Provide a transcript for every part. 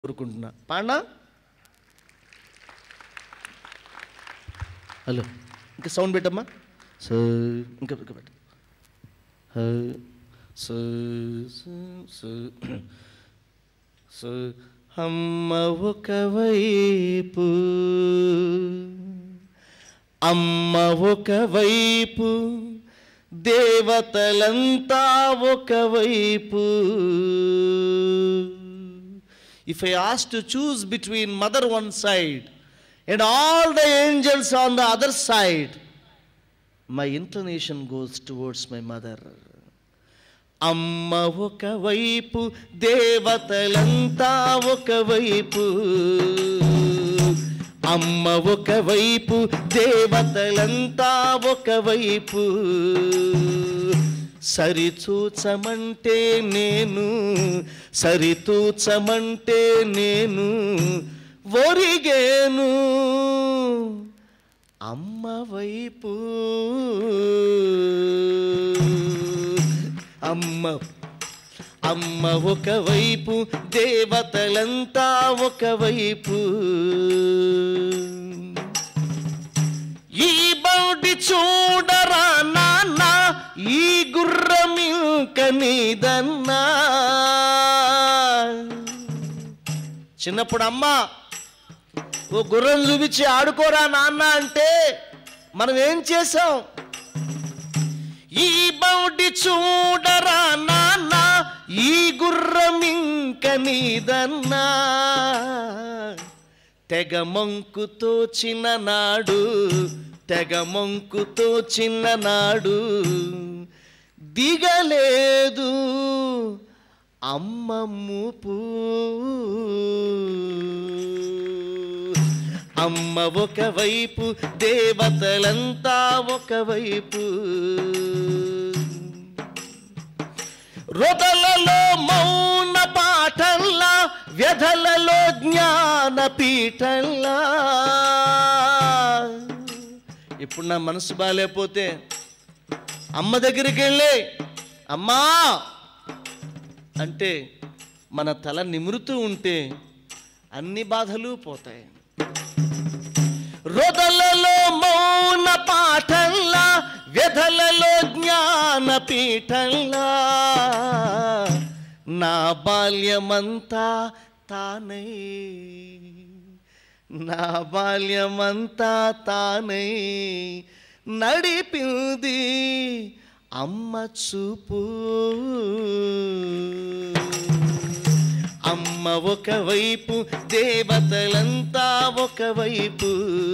కోరుకుంటున్నా పాండా హలో ఇంకా సౌండ్ పెట్టమ్మా సో ఇంకా ఇంకా పెట్ట సో సో సో అమ్మ ఒకవైపు అమ్మ ఒకవైపు దేవతలంతా ఒకవైపు if I has to choose between mother one side and all the angels on the other side my inclination goes towards my mother అమ్మ ఒకవైపు దేవతలంతా ఒకవైపు అమ్మ ఒకవైపు దేవతలంతా ఒకవైపు సరిచూచమంటే నేను సరితూచమంటే నేను ఒరిగేను అమ్మ వైపు అమ్మ అమ్మ ఒకవైపు దేవతలంతా ఒకవైపు ఈ బౌడి చూడరా నాన్న ఈ గుర్రం ఇంక నీదన్నా చిన్నప్పుడు అమ్మ ఓ గుర్రం చూపించి ఆడుకోరా నాన్న అంటే మనం ఏం చేసాం ఈ బౌడి చూడరా నాన్న ఈ గుర్రం ఇంక నీదన్నా తెగ మంకుతో చిన్ననాడు తెగ మంకుతో చిన్ననాడు దిగలేదు అమ్మ మూపు అమ్మ ఒకవైపు దేవతలంతా ఒకవైపు రొదలలో మౌన పాఠంలా వ్యధలలో జ్ఞాన పీఠంలా ఇప్పుడు నా మనసు బాగాలేకపోతే అమ్మ దగ్గరికి వెళ్ళి అమ్మా అంటే మన తల నిమురుతూ ఉంటే అన్ని బాధలు పోతాయి రొదలలో మౌన పాఠంలా వ్యధలలో జ్ఞాన పీఠంలా నా బాల్యమంతా తానై నా బాల్యమంతా తానై నడిపింది అమ్మ చూపు అమ్మ ఒకవైపు దేవతలంతా ఒకవైపు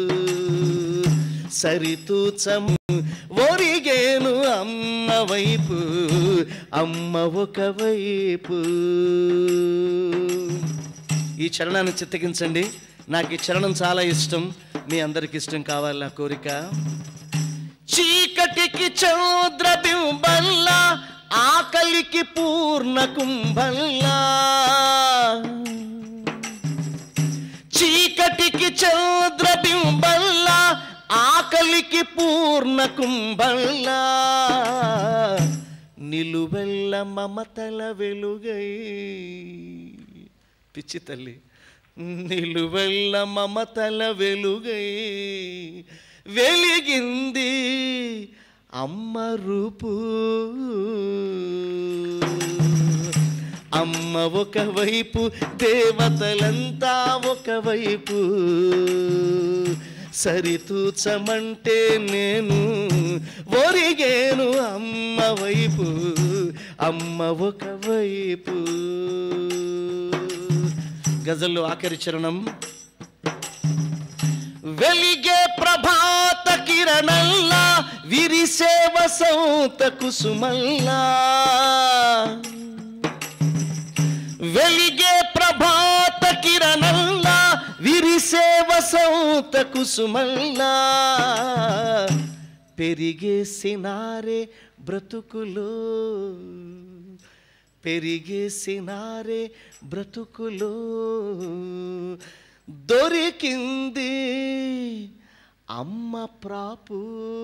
సరితూచము ఒరిగేను అమ్మ వైపు అమ్మ ఒకవైపు ఈ చరణాన్ని చిత్తగించండి నాకు ఈ చరణం చాలా ఇష్టం మీ అందరికి ఇష్టం కావాలి నా కోరిక చీకటికి చౌద్రబింబల్లా ఆకలికి పూర్ణ కుంభల్లా చీకటికి చౌద్రబింబల్లా ఆకలికి పూర్ణ కుంభల్లా నిలువెల్ల మమతల వెలుగై పిచ్చి తల్లి నిలువెల్ల మమతల వెలుగై వెలిగింది అమ్మ రూపు అమ్మ ఒకవైపు దేవతలంతా ఒకవైపు సరితూచమంటే నేను ఒరిగేను అమ్మ వైపు అమ్మ ఒకవైపు గజల్లో ఆఖరి చరణం వెలిగే ప్రభాత కిరణల్లా విరిసే వసంత కుసుమల్లా వెలిగే ప్రభాత కిరణల్లా విరిసే వసంత కుసుమల్లా పెరిగేసినారే బ్రతుకులో పెరిగేసినారే బ్రతుకులో దొరికింది అమ్మ ప్రాపు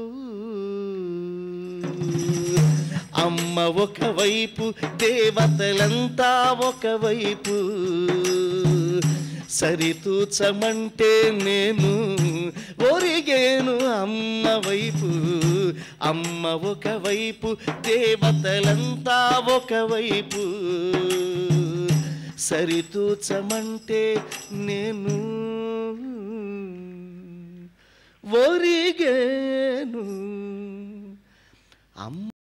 అమ్మ ఒకవైపు దేవతలంతా ఒకవైపు సరితూచమంటే నేను ఒరిగేను అమ్మ వైపు అమ్మ ఒకవైపు దేవతలంతా ఒకవైపు సరితూచమంటే నేను